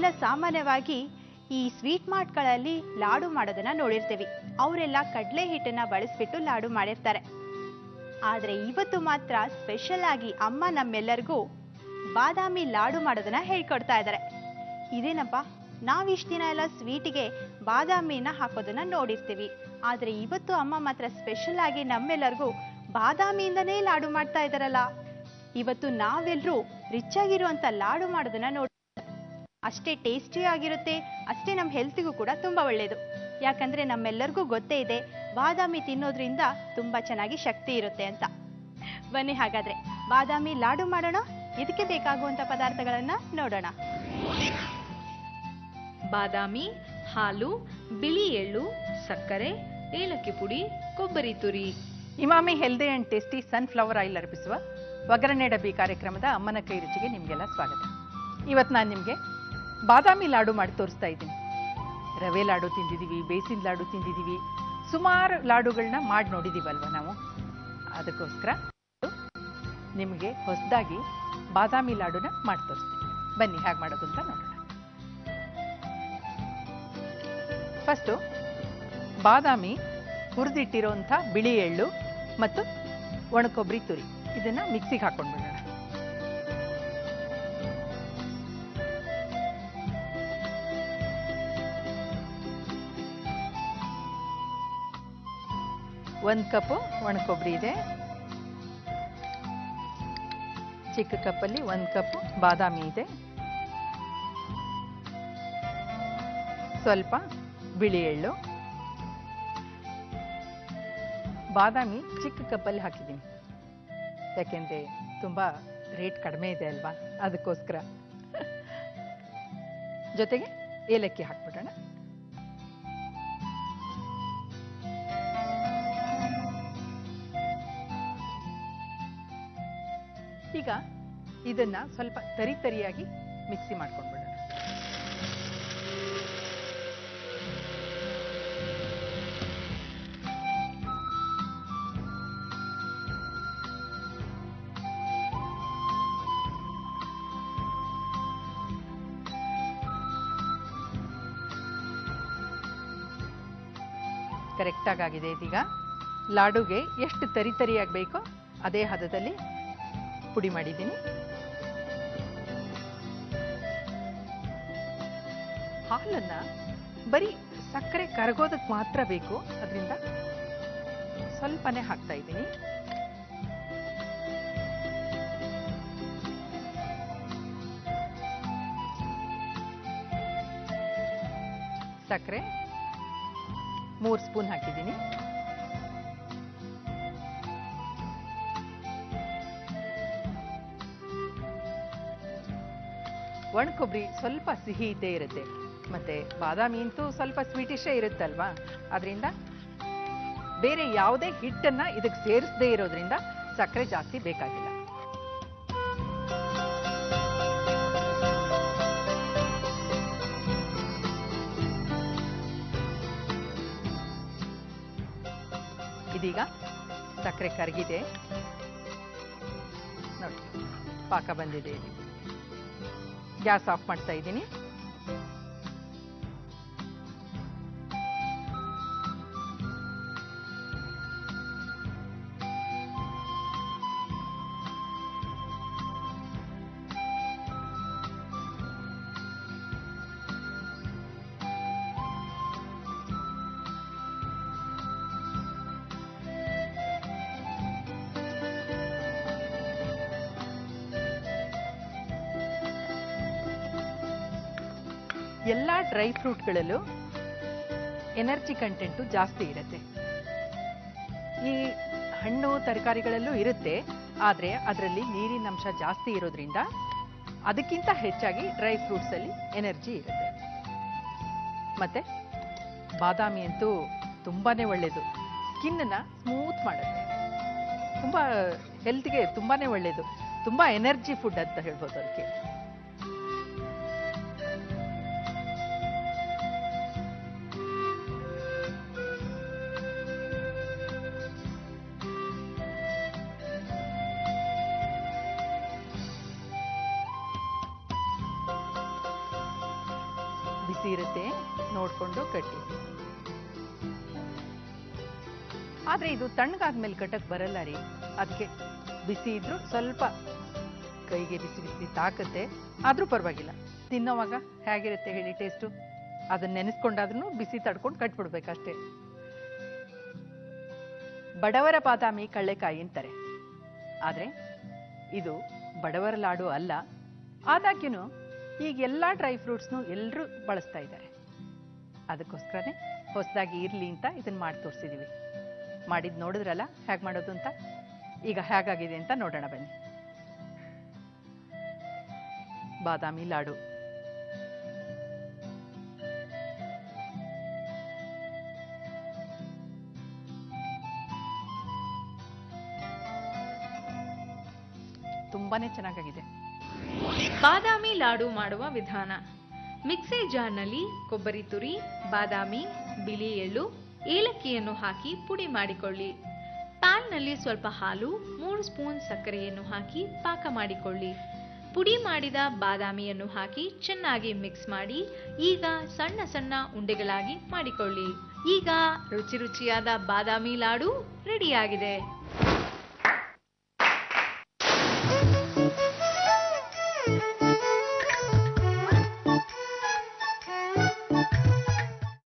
ನಾವೆಲ್ಲ ಸಾಮಾನ್ಯವಾಗಿ ಈ ಸ್ವೀಟ್ ಮಾರ್ಟ್ಗಳಲ್ಲಿ ಲಾಡು ಮಾಡೋದನ್ನ ನೋಡಿರ್ತೀವಿ ಅವರೆಲ್ಲ ಕಡಲೆ ಹಿಟ್ಟನ್ನ ಬಳಸ್ಬಿಟ್ಟು ಲಾಡು ಮಾಡಿರ್ತಾರೆ ಆದ್ರೆ ಇವತ್ತು ಮಾತ್ರ ಸ್ಪೆಷಲ್ ಆಗಿ ಅಮ್ಮ ನಮ್ಮೆಲ್ಲರಿಗೂ ಬಾದಾಮಿ ಲಾಡು ಮಾಡೋದನ್ನ ಹೇಳ್ಕೊಡ್ತಾ ಇದ್ದಾರೆ ಇದೇನಪ್ಪ ನಾವ್ ಇಷ್ಟ ದಿನ ಎಲ್ಲ ಸ್ವೀಟಿಗೆ ಬಾದಾಮಿನ ಹಾಕೋದನ್ನ ನೋಡಿರ್ತೀವಿ ಆದ್ರೆ ಇವತ್ತು ಅಮ್ಮ ಮಾತ್ರ ಸ್ಪೆಷಲ್ ಆಗಿ ನಮ್ಮೆಲ್ಲರಿಗೂ ಬಾದಾಮಿಯಿಂದನೇ ಲಾಡು ಮಾಡ್ತಾ ಇದಾರಲ್ಲ ಇವತ್ತು ನಾವೆಲ್ಲರೂ ರಿಚ್ ಆಗಿರುವಂತ ಲಾಡು ಮಾಡೋದನ್ನ ನೋಡಿ ಅಷ್ಟೇ ಟೇಸ್ಟಿ ಆಗಿರುತ್ತೆ ಅಷ್ಟೇ ನಮ್ಮ ಹೆಲ್ತಿಗೂ ಕೂಡ ತುಂಬಾ ಒಳ್ಳೆಯದು ಯಾಕಂದ್ರೆ ನಮ್ಮೆಲ್ಲರಿಗೂ ಗೊತ್ತೇ ಇದೆ ಬಾದಾಮಿ ತಿನ್ನೋದ್ರಿಂದ ತುಂಬಾ ಚೆನ್ನಾಗಿ ಶಕ್ತಿ ಇರುತ್ತೆ ಅಂತ ಬನ್ನಿ ಹಾಗಾದ್ರೆ ಬಾದಾಮಿ ಲಾಡು ಮಾಡೋಣ ಇದಕ್ಕೆ ಬೇಕಾಗುವಂತ ಪದಾರ್ಥಗಳನ್ನ ನೋಡೋಣ ಬಾದಾಮಿ ಹಾಲು ಬಿಳಿ ಎಳ್ಳು ಸಕ್ಕರೆ ಏಲಕ್ಕಿ ಪುಡಿ ಕೊಬ್ಬರಿ ತುರಿ Emami healthy and tasty sunflower oil ಅರ್ಪಿಸುವ ಒಗ್ಗರಣೆ ಡಬ್ಬಿ ಕಾರ್ಯಕ್ರಮದ ಅಮ್ಮನ ಕೈ ರುಚಿಗೆ ನಿಮಗೆಲ್ಲ ಸ್ವಾಗತ ಇವತ್ತು ನಾನು ನಿಮಗೆ ಬಾದಾಮಿ ಲಾಡು ಮಾಡಿ ತೋರಿಸ್ತಾ ಇದ್ದೀನಿ ರವೆ ಲಾಡು ತಿಂದಿದ್ದೀವಿ ಬೇಸಿನ ಲಾಡು ತಿಂದಿದ್ದೀವಿ ಸುಮಾರು ಲಾಡುಗಳನ್ನ ಮಾಡಿ ನೋಡಿದ್ದೀವಲ್ವ ನಾವು ಅದಕ್ಕೋಸ್ಕರ ನಿಮಗೆ ಹೊಸದಾಗಿ ಬಾದಾಮಿ ಲಾಡುನ ಮಾಡಿ ತೋರಿಸ್ತೀನಿ ಬನ್ನಿ ಹೇಗೆ ಮಾಡೋದು ಅಂತ ನೋಡೋಣ ಫಸ್ಟು ಬಾದಾಮಿ ಹುರಿದಿಟ್ಟಿರೋಂಥ ಬಿಳಿ ಎಳ್ಳು ಮತ್ತು ಒಣಕೊಬ್ಬರಿ ತುರಿ ಇದನ್ನ ಮಿಕ್ಸಿಗೆ ಹಾಕೊಂಡ್ಬಿಡೋಣ ಒಂದು ಕಪ್ಪು ಒಣಕೊಬ್ಬರಿ ಇದೆ ಚಿಕ್ಕ ಕಪ್ಪಲ್ಲಿ ಒಂದು ಕಪ್ಪು ಬಾದಾಮಿ ಇದೆ ಸ್ವಲ್ಪ ಬಿಳಿ ಎಳ್ಳು ಬಾದಾಮಿ ಚಿಕ್ಕ ಕಪ್ಪಲ್ಲಿ ಹಾಕಿದ್ದೀನಿ ಯಾಕೆಂದ್ರೆ ತುಂಬಾ ರೇಟ್ ಕಡಿಮೆ ಇದೆ ಅಲ್ವಾ ಅದಕ್ಕೋಸ್ಕರ ಜೊತೆಗೆ ಏಲಕ್ಕಿ ಹಾಕ್ಬಿಡೋಣ ಈಗ ಇದನ್ನ ಸ್ವಲ್ಪ ತರಿ ತರಿಯಾಗಿ ಮಿಕ್ಸಿ ಮಾಡ್ಕೊಂಡ್ಬಿಡೋಣ ಕರೆಕ್ಟಾಗಿ ಆಗಿದೆ ಇದೀಗ ಲಾಡುಗೆ ಎಷ್ಟು ತರಿ ತರಿಯಾಗಿ ಬೇಕೋ ಅದೇ ಹದದಲ್ಲಿ ಪುಡಿ ಮಾಡಿದ್ದೀನಿ ಹಾಲನ್ನ ಬರೀ ಸಕ್ಕರೆ ಕರಗೋದಕ್ಕೆ ಮಾತ್ರ ಬೇಕು ಅದರಿಂದ ಸ್ವಲ್ಪನೇ ಹಾಕ್ತಾ ಇದ್ದೀನಿ ಸಕ್ಕರೆ ಮೂರು ಸ್ಪೂನ್ ಹಾಕಿದ್ದೀನಿ ಒಣ ಕೊಬ್ಬರಿ ಸ್ವಲ್ಪ ಸಿಹಿ ಇದ್ದೇ ಇರುತ್ತೆ ಮತ್ತೆ ಬಾದಾಮಿ ಅಂತೂ ಸ್ವಲ್ಪ ಸ್ವೀಟಿಶೇ ಇರುತ್ತಲ್ವಾ ಅದರಿಂದ ಬೇರೆ ಯಾವುದೇ ಹಿಟ್ಟನ್ನ ಇದಕ್ಕೆ ಸೇರಿಸದೇ ಇರೋದ್ರಿಂದ ಸಕ್ಕರೆ ಜಾಸ್ತಿ ಬೇಕಾಗಿಲ್ಲ ಇದೀಗ ಸಕ್ಕರೆ ಕರಗಿದೆ ನೋಡಿ ಪಾಕ ಬಂದಿದೆ ಇಲ್ಲಿ ಗ್ಯಾಸ್ ಆಫ್ ಮಾಡ್ತಾ ಇದ್ದೀನಿ ಎಲ್ಲ ಡ್ರೈ ಫ್ರೂಟ್ಗಳಲ್ಲೂ ಎನರ್ಜಿ ಕಂಟೆಂಟು ಜಾಸ್ತಿ ಇರುತ್ತೆ ಈ ಹಣ್ಣು ತರಕಾರಿಗಳಲ್ಲೂ ಇರುತ್ತೆ ಆದರೆ ಅದರಲ್ಲಿ ನೀರಿನ ಅಂಶ ಜಾಸ್ತಿ ಇರೋದ್ರಿಂದ ಅದಕ್ಕಿಂತ ಹೆಚ್ಚಾಗಿ ಡ್ರೈ ಫ್ರೂಟ್ಸಲ್ಲಿ ಎನರ್ಜಿ ಇರುತ್ತೆ ಮತ್ತೆ ಬಾದಾಮಿ ಅಂತೂ ತುಂಬಾನೇ ಒಳ್ಳೆಯದು ಸ್ಕಿನ್ನ ಸ್ಮೂತ್ ಮಾಡುತ್ತೆ ತುಂಬ ಹೆಲ್ತ್ಗೆ ತುಂಬಾನೇ ಒಳ್ಳೆಯದು ತುಂಬ ಎನರ್ಜಿ ಫುಡ್ ಅಂತ ಹೇಳ್ಬೋದು ಅದಕ್ಕೆ ಬಿಸಿ ಇರುತ್ತೆ ನೋಡ್ಕೊಂಡು ಕಟ್ಟಿ ಆದ್ರೆ ಇದು ತಣ್ಣಗಾದ್ಮೇಲೆ ಕಟ್ಟಕ್ ಬರಲ್ಲ ರೀ ಅದಕ್ಕೆ ಬಿಸಿ ಇದ್ರು ಸ್ವಲ್ಪ ಕೈಗೆ ಬಿಸಿ ಬಿಸಿ ತಾಕತ್ತೆ ಆದ್ರೂ ಪರವಾಗಿಲ್ಲ ತಿನ್ನೋವಾಗ ಹೇಗಿರುತ್ತೆ ಹೇಳಿ ಟೇಸ್ಟು ಅದನ್ನ ನೆನೆಸ್ಕೊಂಡಾದ್ರೂ ಬಿಸಿ ತಡ್ಕೊಂಡು ಕಟ್ಬಿಡ್ಬೇಕಷ್ಟೇ ಬಡವರ ಬಾದಾಮಿ ಕಳ್ಳೆಕಾಯಿ ಅಂತಾರೆ ಆದ್ರೆ ಇದು ಬಡವರ ಲಾಡು ಅಲ್ಲ ಆದಾಗ್ಯೂ ಈಗ ಎಲ್ಲ ಡ್ರೈ ಫ್ರೂಟ್ಸ್ನು ಎಲ್ಲರೂ ಬಳಸ್ತಾ ಇದ್ದಾರೆ ಅದಕ್ಕೋಸ್ಕರನೇ ಹೊಸದಾಗಿ ಇರ್ಲಿ ಅಂತ ಇದನ್ನ ಮಾಡಿ ತೋರಿಸಿದೀವಿ ಮಾಡಿದ್ ನೋಡಿದ್ರಲ್ಲ ಹೇಗೆ ಮಾಡೋದು ಅಂತ ಈಗ ಹೇಗಾಗಿದೆ ಅಂತ ನೋಡೋಣ ಬನ್ನಿ ಬಾದಾಮಿ ಲಾಡು ತುಂಬಾನೇ ಚೆನ್ನಾಗಾಗಿದೆ ಬಾದಾಮಿ ಲಾಡು ಮಾಡುವ ವಿಧಾನ ಮಿಕ್ಸಿ ಜಾರ್ನಲ್ಲಿ ಕೊಬ್ಬರಿ ತುರಿ ಬಾದಾಮಿ ಬಿಳಿ ಎಳ್ಳು ಏಲಕ್ಕಿಯನ್ನು ಹಾಕಿ ಪುಡಿ ಮಾಡಿಕೊಳ್ಳಿ ಪ್ಯಾನ್ನಲ್ಲಿ ಸ್ವಲ್ಪ ಹಾಲು ಮೂರು ಸ್ಪೂನ್ ಸಕ್ಕರೆಯನ್ನು ಹಾಕಿ ಪಾಕ ಮಾಡಿಕೊಳ್ಳಿ ಪುಡಿ ಮಾಡಿದ ಬಾದಾಮಿಯನ್ನು ಹಾಕಿ ಚೆನ್ನಾಗಿ ಮಿಕ್ಸ್ ಮಾಡಿ ಈಗ ಸಣ್ಣ ಸಣ್ಣ ಉಂಡೆಗಳಾಗಿ ಮಾಡಿಕೊಳ್ಳಿ ಈಗ ರುಚಿ ರುಚಿಯಾದ ಬಾದಾಮಿ ಲಾಡು ರೆಡಿಯಾಗಿದೆ